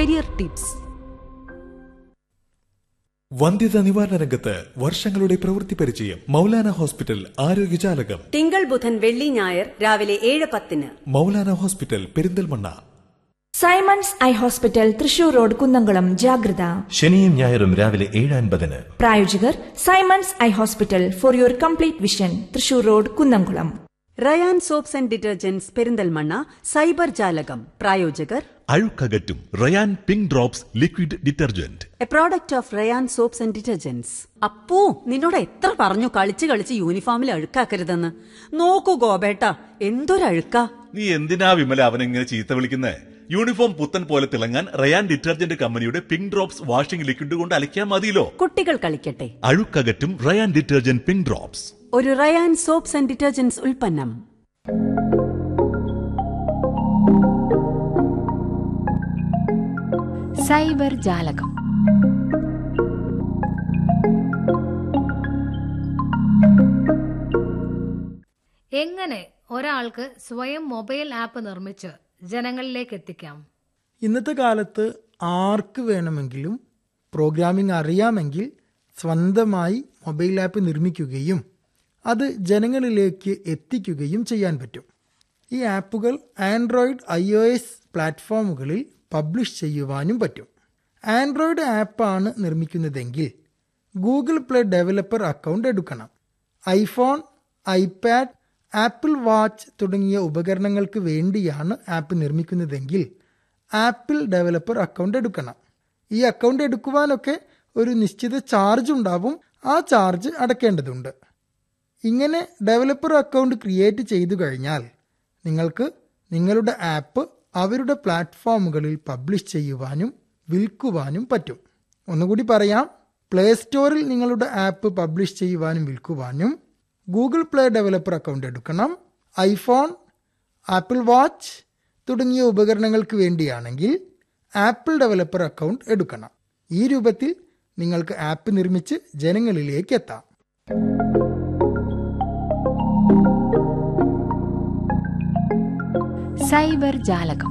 career tips വന്ധ്യത നിവാരണ രംഗത്ത് വർഷങ്ങളുടെ പ്രവൃത്തി പരിചയം മൗലാന ഹോസ്പിറ്റൽ ആരോഗ്യജാലകം തിങ്കൾ ബുധൻ വെള്ളി ഞായർ രാവിലെ ഏഴ് പത്തിന് Maulana hospital Perinthalmanna Simons eye hospital Thrissur road Kunnamkulam ജാഗ്രത ശനിയും ഞായറും രാവിലെ ഏഴ് അൻപതിന് പ്രായോജകർ Simons eye hospital for your complete vision Thrissur road Kunnamkulam Rayan soaps and detergents Perinthalmanna cyber ജാലകം പ്രായോജകർ അഴുക്കകറ്റും Rayan pink drops liquid detergent a product of Rayan soaps and detergents Appu നിന്നോട് എത്ര പറഞ്ഞു കളിച്ച് കളിച്ച് യൂണിഫോമിൽ അഴുക്കാക്കരുതെന്ന് നോക്കൂ ഗോപേട്ട എന്തൊരഴുക്കാ നീ എന്തിനാ വിമല അവനെങ്ങനെ ചീത്ത വിളിക്കുന്നേ യൂണിഫോം പുത്തൻ പോലെ തിളങ്ങാൻ റയാൻ ഡിറ്റർജന്റ് കമ്പനിയുടെ പിങ്ക് ഡ്രോപ്സ് വാഷിംഗ് ലിക്വിഡ് കൊണ്ട് അലക്കിയാൽ മതിയല്ലോ കുട്ടികൾ കളിക്കട്ടെ അഴുക്കകറ്റും റയാൻ ഡിറ്റർജന്റ് പിങ്ക് ഡ്രോപ്സ് ഒരു റയാൻ സോപ്സ് ആൻഡ് ഡിറ്റർജന്റ്സ് ഉൽപ്പന്നം സൈബർ ജാലകം എങ്ങനെ ഒരാൾക്ക് സ്വയം മൊബൈൽ ആപ്പ് നിർമ്മിച്ച് ജനങ്ങളിലേക്ക് എത്തിക്കാം ഇന്നത്തെ കാലത്ത് ആർക്ക് വേണമെങ്കിലും പ്രോഗ്രാമിംഗ് അറിയാമെങ്കിൽ സ്വന്തമായി മൊബൈൽ ആപ്പ് നിർമ്മിക്കുകയും അത് ജനങ്ങളിലേക്ക് എത്തിക്കുകയും ചെയ്യാൻ പറ്റും ഈ ആപ്പുകൾ ആൻഡ്രോയിഡ് ഐ ഒ എസ് പ്ലാറ്റ്ഫോമുകളിൽ പബ്ലിഷ് ചെയ്യുവാനും പറ്റും ആൻഡ്രോയിഡ് ആപ്പാണ് നിർമ്മിക്കുന്നതെങ്കിൽ ഗൂഗിൾ പ്ലേ ഡെവലപ്പർ അക്കൗണ്ട് എടുക്കണം ഐഫോൺ ഐപാഡ് ആപ്പിൾ വാച്ച് തുടങ്ങിയ ഉപകരണങ്ങൾക്ക് വേണ്ടിയാണ് ആപ്പ് നിർമ്മിക്കുന്നതെങ്കിൽ ആപ്പിൾ ഡെവലപ്പർ അക്കൗണ്ട് എടുക്കണം ഈ അക്കൗണ്ട് എടുക്കുവാനൊക്കെ ഒരു നിശ്ചിത ചാർജ് ഉണ്ടാവും ആ ചാർജ് അടയ്ക്കേണ്ടതുണ്ട് ഇങ്ങനെ ഡെവലപ്പർ അക്കൗണ്ട് ക്രിയേറ്റ് ചെയ്തു കഴിഞ്ഞാൽ നിങ്ങൾക്ക് നിങ്ങളുടെ ആപ്പ് അവരുടെ പ്ലാറ്റ്ഫോമുകളിൽ പബ്ലിഷ് ചെയ്യുവാനും വിൽക്കുവാനും പറ്റും ഒന്നുകൂടി പറയാം പ്ലേ സ്റ്റോറിൽ നിങ്ങളുടെ ആപ്പ് പബ്ലിഷ് ചെയ്യുവാനും വിൽക്കുവാനും ഗൂഗിൾ പ്ലേ ഡെവലപ്പർ അക്കൗണ്ട് എടുക്കണം ഐഫോൺ ആപ്പിൾ വാച്ച് തുടങ്ങിയ ഉപകരണങ്ങൾക്ക് വേണ്ടിയാണെങ്കിൽ ആപ്പിൾ ഡെവലപ്പർ അക്കൗണ്ട് എടുക്കണം ഈ രൂപത്തിൽ നിങ്ങൾക്ക് ആപ്പ് നിർമ്മിച്ച് ജനങ്ങളിലേക്ക് എത്താം സൈബർ ജാലകം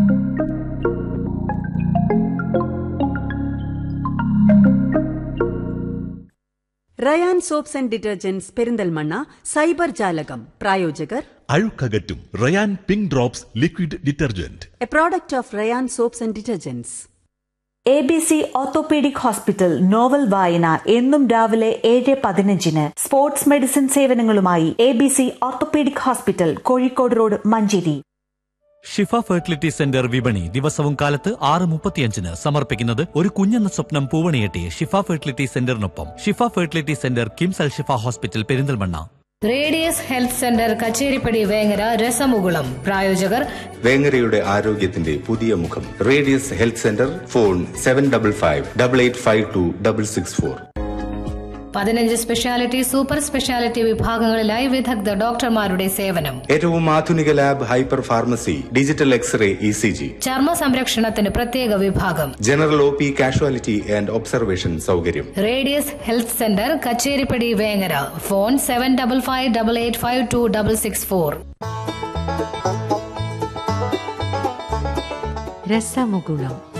Rayan soaps and detergents Perinthalmanna cyber ജാലകം പ്രായോജകർ അഴുക്കകറ്റും Rayan pink drops liquid detergent a product of Rayan soaps and detergents A B C orthopaedic hospital novel വായന എന്നും രാവിലെ ഏഴ് പതിനഞ്ചിന് സ്പോർട്സ് മെഡിസിൻ സേവനങ്ങളുമായി A B C orthopaedic hospital Kozhikode road Manjeri Shifa fertility centre വിപണി ദിവസവും കാലത്ത് ആറ് മുപ്പത്തിയഞ്ചിന് സമർപ്പിക്കുന്നത് ഒരു കുഞ്ഞെന്ന സ്വപ്നം പൂവണിയെട്ടി ഷിഫ ഫെർട്ടിലിറ്റി സെന്ററിനൊപ്പം Shifa fertility centre KIMS Al Shifa hospital Perinthalmanna radius health centre Kacheripady Vengara രസമുകുളം പ്രായോജകർ വേങ്ങരയുടെ ആരോഗ്യത്തിന്റെ പുതിയ മുഖം radius health centre phone seven double five double eight five two double six four പതിനഞ്ച് സ്പെഷ്യാലിറ്റി സൂപ്പർ സ്പെഷ്യാലിറ്റി വിഭാഗങ്ങളിലായി വിദഗ്ധ ഡോക്ടർമാരുടെ സേവനം ഏറ്റവും ആധുനിക lab hyper pharmacy digital X-ray E C G ചർമ്മ സംരക്ഷണത്തിന് പ്രത്യേക വിഭാഗം general O P casualty and observation സൗകര്യം radius health centre Kacheripady Vengara phone seven double five double eight five two double six four രസമുകുളം